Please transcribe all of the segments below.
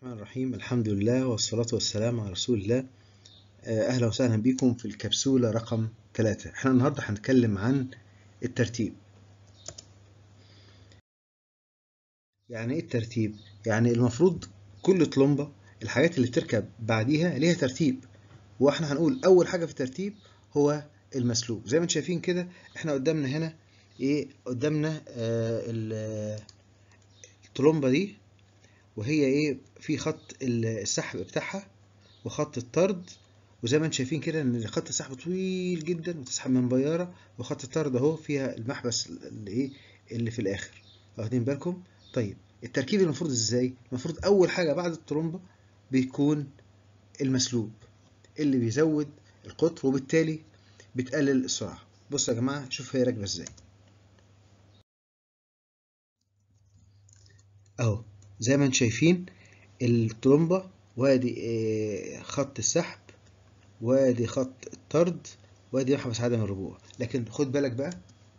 الرحمن الرحيم الحمد لله والصلاة والسلام على رسول الله آه، أهلا وسهلا بكم في الكبسولة رقم 3 احنا النهاردة هنتكلم عن الترتيب يعني ايه الترتيب؟ يعني المفروض كل طلمبة الحاجات اللي بتركب بعديها ليها ترتيب واحنا هنقول أول حاجة في الترتيب هو المسلوب زي ما انتم شايفين كده احنا قدامنا هنا ايه قدامنا آه ال- الطلمبة دي وهي ايه في خط السحب بتاعها وخط الطرد وزي ما انتم شايفين كده ان خط السحب طويل جدا وتسحب من بياره وخط الطرد اهو فيها المحبس اللي ايه اللي في الاخر واخدين بالكم طيب التركيب المفروض ازاي المفروض اول حاجه بعد الطرمبه بيكون المسلوب اللي بيزود القطر وبالتالي بتقلل السرعه بصوا يا جماعه شوف هي راكبه ازاي اهو زي ما انتم شايفين الطرمبه وادي آه، خط السحب وادي خط الطرد وادي محبس عدم الرجوع لكن خد بالك بقى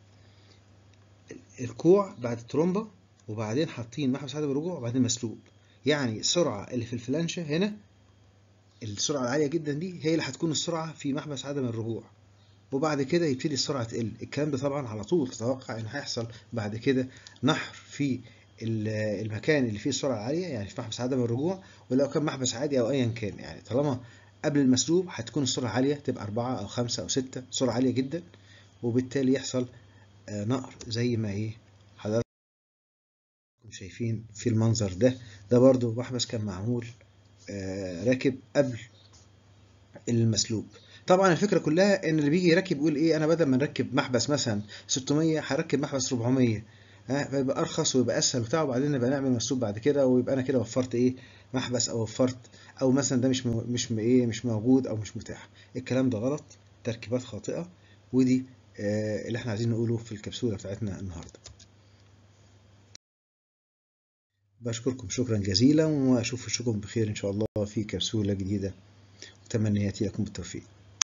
الكوع بعد الترومبه وبعدين حاطين محبس عدم الرجوع وبعدين مسلوب يعني السرعه اللي في الفلانشه هنا السرعه العاليه جدا دي هي اللي هتكون السرعه في محبس عدم الرجوع وبعد كده يبتدي السرعه تقل الكلام ده طبعا على طول تتوقع ان هيحصل بعد كده نحر في ال- المكان اللي فيه السرعه العاليه يعني في محبس عدم الرجوع ولو كان محبس عادي او ايا كان يعني طالما قبل المسلوب هتكون السرعه عاليه تبقى أربعة او خمسة او ستة سرعه عاليه جدا وبالتالي يحصل آه، نقر زي ما ايه حضراتكم شايفين في المنظر ده ده برضو محبس كان معمول آه، راكب قبل المسلوب طبعا الفكره كلها ان اللي بيجي يركب يقول ايه انا بدل ما نركب محبس مثلا 600 هركب محبس 400 ها فيبقى ارخص ويبقى اسهل وبتاع وبعدين نبقى نعمل مسلوب بعد كده ويبقى انا كده وفرت ايه محبس او وفرت او مثلا ده مش مو- مش م- ايه مش موجود او مش متاح الكلام ده غلط تركيبات خاطئه ودي آه، اللي احنا عايزين نقوله في الكبسوله بتاعتنا النهارده بشكركم شكرا جزيلا واشوفكم بخير ان شاء الله في كبسوله جديده وتمنياتي لكم بالتوفيق